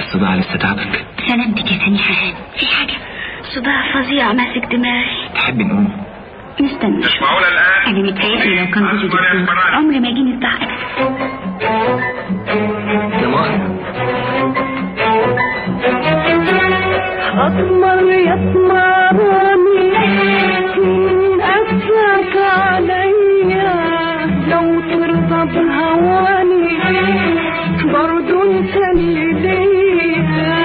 الصداع لسه تعبك سلامتك يا سميحة هاني في حاجة صداع فظيع ماسك دماغي تحب نقوم نستنى شوية تسمعونا الآن أنا متهيألي لو كان جوزي دكتور عمري ما يجيني صداع أبدا لا مؤاخذة أطمر يطمرني من أسلك عليا لو ترضى بهواني برضو انت اللي ليا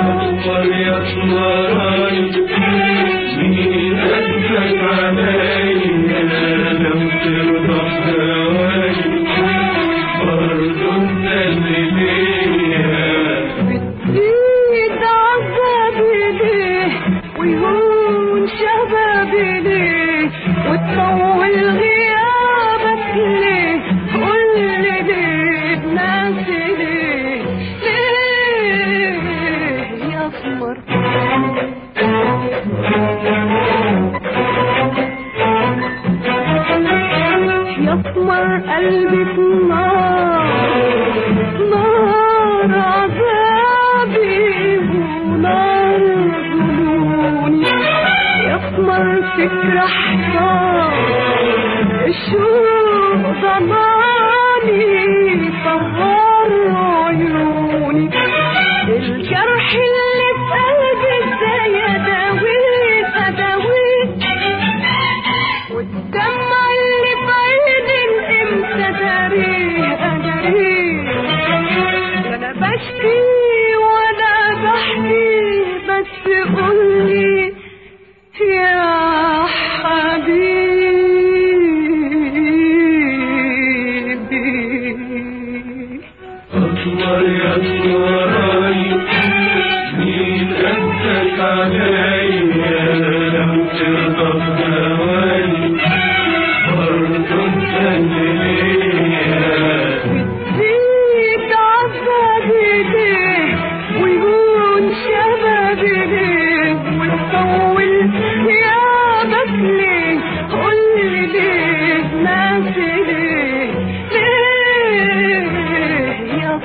بتزيد عذابي ليه ويهون شبابي ليه وتطول غيابك ليه قولي ليه بناسي ليه ليه يا قمر يا قمر قلبي في نار نار عذابي ونار ظنوني يا قمر فكرة حصان الشوق ضماني سهر عيوني الجرح اللي في قلبي ازاي اداويه اداويه والدمع اللي في عيني امتى داريه اداريه انا بشكي وانا بحكي بس قولي يا حبيبي بتزيد عذابي ليه ويهون شبابي ليه وتطول غيابك ليه قولي ليه ناسي ليه ليه يا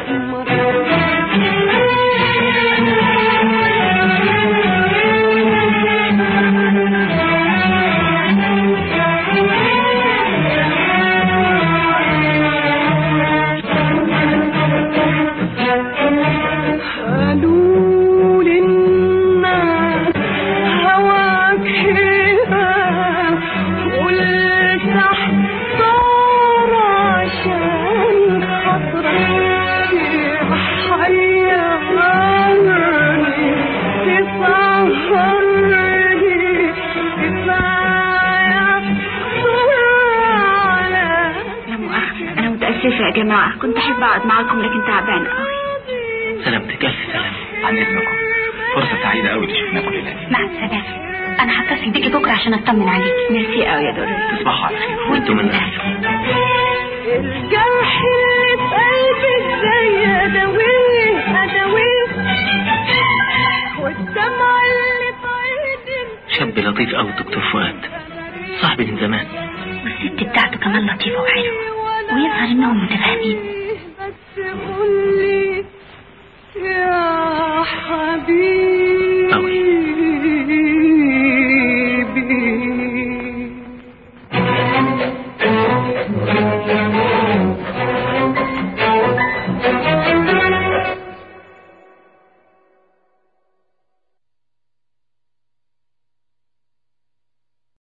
قالوا للناس هواك حلوة قلت احضر عشان خاطرك حيرني تسهرني كفاية على لا مؤاخذة أنا متأسفة يا جماعة كنت أحب أقعد معاكم لكن تعبانة أوي سلامتك ألف سلام عن إذنكم فرصة سعيدة أوي اللي شفناكم الليلة مع السلامة أنا هتصل بيكي بكرة عشان أطمن عليكي ميرسي أوي يا دوري تصبحوا على خير وأنتم من أهل الجرح اللي في قلبي ازاي اداويه اداويه والدمع اللي في عيني شاب لطيف أوي الدكتور فؤاد صاحبي من زمان والست بتاعته كمان لطيفة وحلوة ويظهر إنهم متفاهمين بس قولي